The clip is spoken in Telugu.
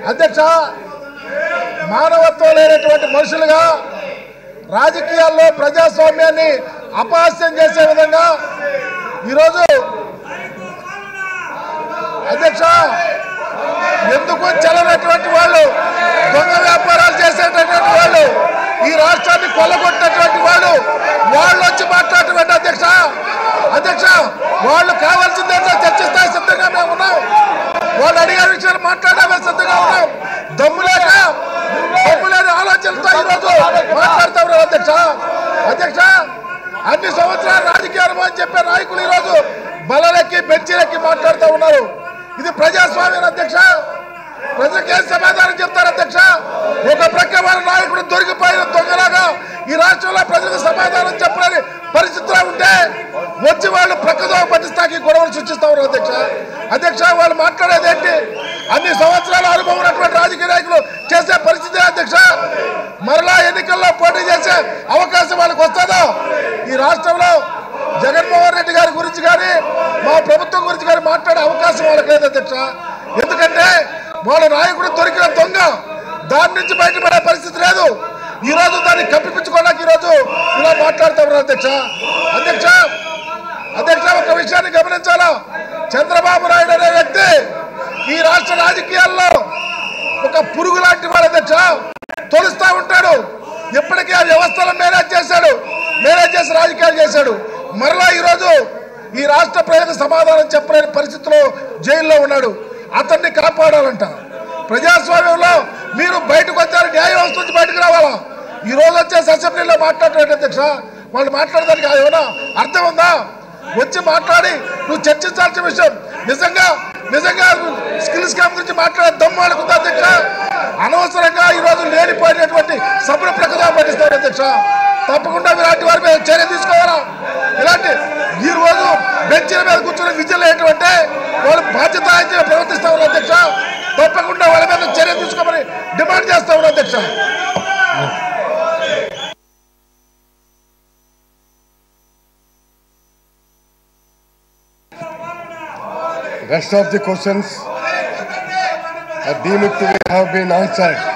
అధ్యక్ష మానవత్వం లేనటువంటి మనుషులుగా రాజకీయాల్లో ప్రజాస్వామ్యాన్ని అపహాస్యం చేసే విధంగా ఈరోజు అధ్యక్ష ఎందుకు చెల్లనటువంటి వాళ్ళు దొంగ వ్యాపారాలు చేసేటటువంటి వాళ్ళు ఈ రాష్ట్రాన్ని కొల్లగొట్టినటువంటి వాళ్ళు వాళ్ళు వచ్చి మాట్లాడేటువంటి అధ్యక్ష అధ్యక్ష వాళ్ళు కావాల్సిందేంటో చర్చిస్తా సిద్ధంగా మేము ఉన్నాం వాళ్ళు అడిగే విషయాలు మాట్లాడమే సిద్ధంగా ఉన్నాం దమ్ము లేక దమ్ము లేని ఆలోచనలతో ఈరోజు మాట్లాడుతా ఉన్నారు అధ్యక్ష అధ్యక్ష అన్ని సంవత్సరాలు రాజకీయ అనుభవం చెప్పే నాయకులు ఈరోజు బలలెక్కి బెంచీలెక్కి మాట్లాడుతూ ఉన్నారు ఇది ప్రజాస్వామ్యం అధ్యక్ష ప్రజలకు ఏం సమాధానం చెప్తారు అధ్యక్ష ఒక ప్రక్క వాళ్ళ నాయకుడు దొరికిపోయిన దొంగలాగా ఈ రాష్ట్రంలో ప్రజలకు సమాధానం చెప్పలేని పరిస్థితిలో ఉంటే వచ్చి వాళ్ళు ప్రక్కదో పట్టిస్తాకి గొడవలు సృష్టిస్తా ఉన్నారు అధ్యక్ష అధ్యక్ష వాళ్ళు మాట్లాడేది ఏంటి అన్ని సంవత్సరాల అనుభవం ఉన్నటువంటి రాజకీయ నాయకులు చేసే పరిస్థితి అధ్యక్ష మరలా ఎన్నికల్లో పోటీ చేసే అవకాశం వాళ్ళకి వస్తుందో ఈ రాష్ట్రంలో జగన్మోహన్ రెడ్డి గారి గురించి కానీ మా ప్రభుత్వం గురించి కానీ మాట్లాడే అవకాశం వాళ్ళకి లేదు అధ్యక్ష ఎందుకంటే వాళ్ళ నాయకుడు దొరికిన దొంగ దాని నుంచి బయటపడే పరిస్థితి లేదు ఈ రోజు దాన్ని కప్పిపించుకోవడానికి ఈ రోజు ఇలా మాట్లాడుతూ ఉన్నారు అధ్యక్ష అధ్యక్ష అధ్యక్ష ఒక విషయాన్ని గమనించాలా చంద్రబాబు నాయుడు అనే వ్యక్తి ఈ రాష్ట్ర రాజకీయాల్లో ఒక పురుగు లాంటి వాడు అధ్యక్ష తొలుస్తా ఉంటాడు ఇప్పటికీ ఆ వ్యవస్థలను మేనేజ్ చేశాడు మేనేజ్ చేసి రాజకీయాలు చేశాడు మరలా ఈరోజు ఈ రాష్ట్ర ప్రజలకు సమాధానం చెప్పలేని పరిస్థితిలో జైల్లో ఉన్నాడు అతన్ని కాపాడాలంట ప్రజాస్వామ్యంలో మీరు బయటకు వచ్చారు న్యాయ వ్యవస్థ నుంచి బయటకు రావాలా ఈ రోజు వచ్చేసి అసెంబ్లీలో మాట్లాడటం అధ్యక్ష వాళ్ళు మాట్లాడడానికి ఏమైనా అర్థం ఉందా వచ్చి మాట్లాడి నువ్వు చర్చించాల్సిన విషయం నిజంగా నిజంగా స్కిల్ స్కామ్ గురించి మాట్లాడే దమ్ము అనుకుందా అధ్యక్ష అనవసరంగా ఈ రోజు లేనిపోయినటువంటి సభను ప్రకటన పట్టిస్తారు అధ్యక్ష తప్పకుండా ఇలాంటి వారి మీద చర్య తీసుకోవాలా ఇలాంటి ఈ రోజు బెంచీల మీద కూర్చొని విజయం ఏంటంటే వాళ్ళు బాధ్యత ప్రవర్తిస్తా ఉన్నారు అధ్యక్ష తప్పకుండా వాళ్ళ మీద చర్య తీసుకోమని డిమాండ్ చేస్తా ఉన్నారు అధ్యక్ష Rest of the questions are deemed to have been answered.